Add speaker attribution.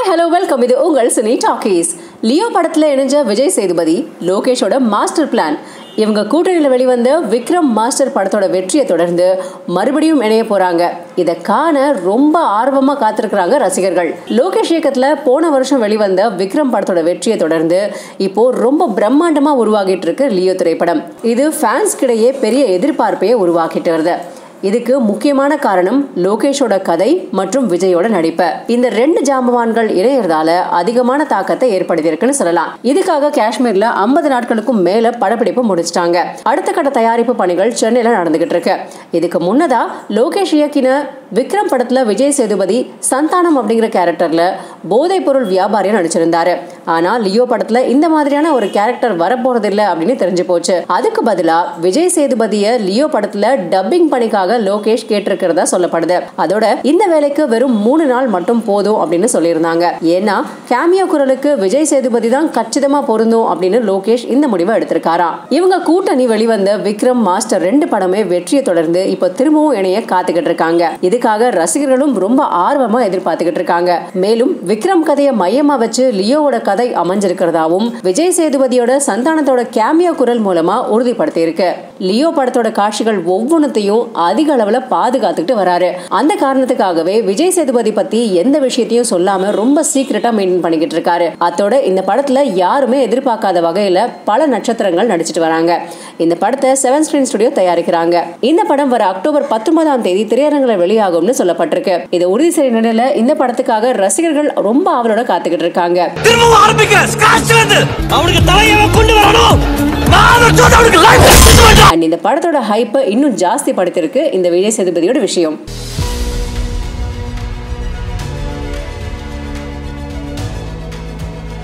Speaker 1: hi hello welcome இது உங்கள் cine talkies Leo படத்துல இணைஞ்ச விஜய் சேதுபதி லோகேஷோட மாஸ்டர் பிளான் இவங்க கூட்டணியில் வெளிவந்த விக்ரம் மாஸ்டர் படத்தோட வெற்றியை தொடர்ந்து மறுபடியும் இணைய போறாங்க இதை காண ரொம்ப ஆர்வமா காத்திருக்கிறாங்க ரசிகர்கள் லோகேஷ் இயக்கத்துல போன வருஷம் வெளிவந்த விக்ரம் படத்தோட வெற்றியை தொடர்ந்து இப்போ ரொம்ப பிரம்மாண்டமா உருவாகிட்டு இருக்கு லியோ திரைப்படம் இது ஃபேன்ஸ்கிடையே பெரிய எதிர்பார்ப்பையே உருவாக்கிட்டு வருது இதுக்கு முக்கியமான காரணம் லோகேஷோட கதை மற்றும் விஜயோட நடிப்பு இந்த ரெண்டு ஜாம்பவான்கள் இணையறதால அதிகமான தாக்கத்தை ஏற்படுத்தியிருக்குன்னு சொல்லலாம் இதுக்காக காஷ்மீர்ல ஐம்பது நாட்களுக்கும் மேல படப்பிடிப்பு முடிச்சிட்டாங்க அடுத்த கட்ட தயாரிப்பு பணிகள் சென்னையில நடந்துகிட்டு இருக்கு இதுக்கு முன்னதா லோகேஷ் இயக்கின விக்ரம் படத்துல விஜய் சேதுபதி சந்தானம் அப்படிங்கிற கேரக்டர்ல போதைப் பொருள் வியாபாரியா நடிச்சிருந்தாரு ஆனா லியோ படத்துல இந்த மாதிரியான ஒரு கேரக்டர் வரப்போறதில்லை அப்படின்னு தெரிஞ்சு போச்சு அதுக்கு பதிலா விஜய் சேதுபதிய லியோ படத்துல டப்பிங் பணிக்காக லோகேஷ் கேட்டிருக்கிறதா சொல்லப்படுது அதோட இந்த வேலைக்கு வெறும் மூணு நாள் மட்டும் போதும் அப்படின்னு சொல்லியிருந்தாங்க ஏன்னா கேமியோ குரலுக்கு விஜய் சேதுபதி தான் கச்சிதமா பொருந்தும் அப்படின்னு லோகேஷ் இந்த முடிவை எடுத்திருக்காராம் இவங்க கூட்டணி வெளிவந்த விக்ரம் மாஸ்டர் ரெண்டு படமே வெற்றியை தொடர்ந்து இப்போ திரும்பவும் இணைய காத்துக்கிட்டு இருக்காங்க இதுக்காக ரசிகர்களும் ரொம்ப ஆர்வமா எதிர்பார்த்துக்கிட்டு இருக்காங்க மேலும் விக்ரம் கதையை மையமா வச்சு லியோவோட கதை அமைஞ்சிருக்கிறதாவும் விஜய் சேதுபதியோட சந்தானத்தோட கேமியோ குரல் மூலமா உறுதிப்படுத்தி இருக்கு லியோ படத்தோட காட்சிகள் ஒவ்வொன்றத்தையும் அதிக அளவுல பாதுகாத்துக்கிட்டு வராரு அந்த காரணத்துக்காகவே விஜய் சேதுபதி பத்தி எந்த விஷயத்தையும் சொல்லாம ரொம்ப சீக்கிரட்டா மெயின்டைன் பண்ணிக்கிட்டு இருக்காரு அத்தோட இந்த படத்துல யாருமே எதிர்பார்க்காத வகையில பல நட்சத்திரங்கள் நடிச்சிட்டு வராங்க இந்த படத்தை செவன் ஸ்கிரீன் ஸ்டுடியோ தயாரிக்கிறாங்க இந்த படம் வர அக்டோபர் பத்தொன்பதாம் தேதி திரையரங்கில் வெளியாகும்னு சொல்லப்பட்டிருக்கு இதை உறுதி செய்ய நிலையில இந்த படத்துக்காக ரசிகர்கள் ரொம்ப ஆவலோட காத்துக்கிட்டு இருக்காங்க
Speaker 2: திரும்பவும் ஆரம்பிக்கிறேன் ஸ்கிராச்ல இருந்து அவனுக்கு தலையை கொண்டு வரணும் நான் அதை சொன்ன அவனுக்கு லைஃப்
Speaker 1: அண்ட் இந்த படத்தோட ஹைப்பை இன்னும் ஜாஸ்தி படுத்திருக்கு இந்த விஜய் சேதுபதியோட விஷயம்